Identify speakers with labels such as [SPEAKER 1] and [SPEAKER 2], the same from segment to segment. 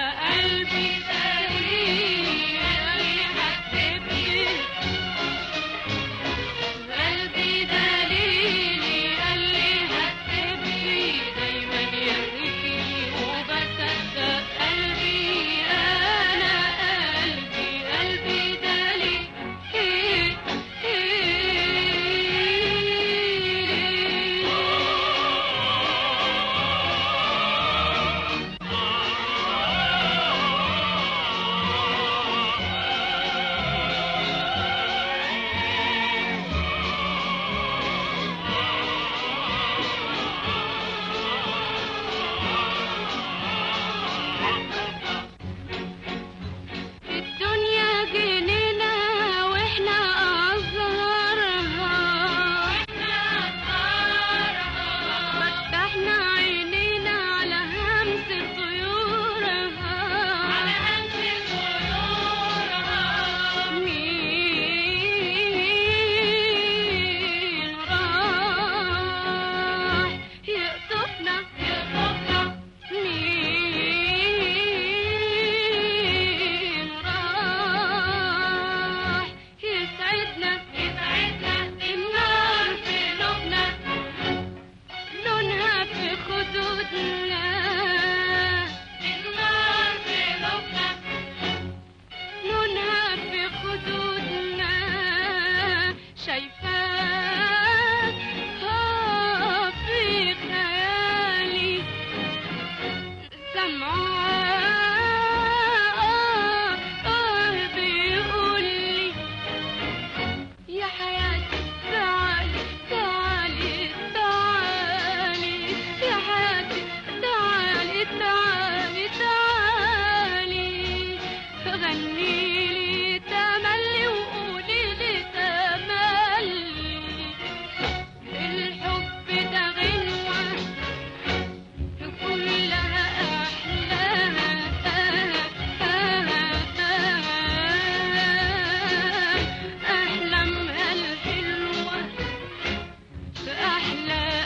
[SPEAKER 1] قلبي دليلي اللي حببني قلبي دليلي اللي هتبني دايما يهديني وبصدق قلبي انا قلبي قلبي دليلي الدنيا جنينة واحنا أزهارها فتحنا عينينا على همس طيورها على همس طيورها مين راح يقطفنا يقطفنا مين راح يسعدنا يسعدنا النار في قلوبنا لونها في خدودنا النار في قلوبنا لونها في خدودنا شايفاك آه في خيالي سمعاه آه بيقولي يا حياتي تعالي تعالي تعالي يا حياتي تعالي تعالي تعالي غنيلي تملي وقوليلي تملي الحب ده غنوة كلها أحلاها أحلامها الحلوة في أحلى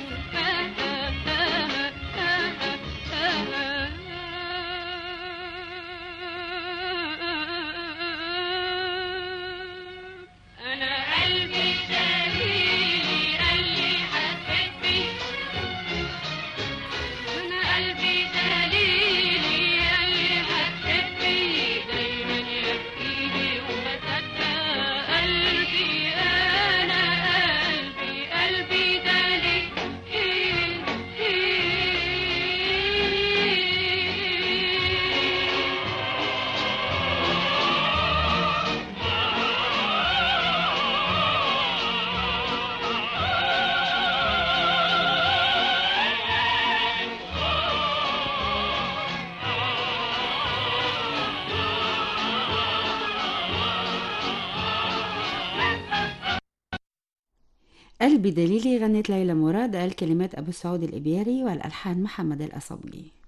[SPEAKER 1] أنا قلبي دليلي اللي حسيت بيه أنا قلبي دليلي اللي هتحبي دايما يبكيلي وبصدق قلبي أنا قلبي قلبي دليلي
[SPEAKER 2] قلبي دليلي غنت ليلى مراد الكلمات أبو سعود الإبياري والألحان محمد الأصبجي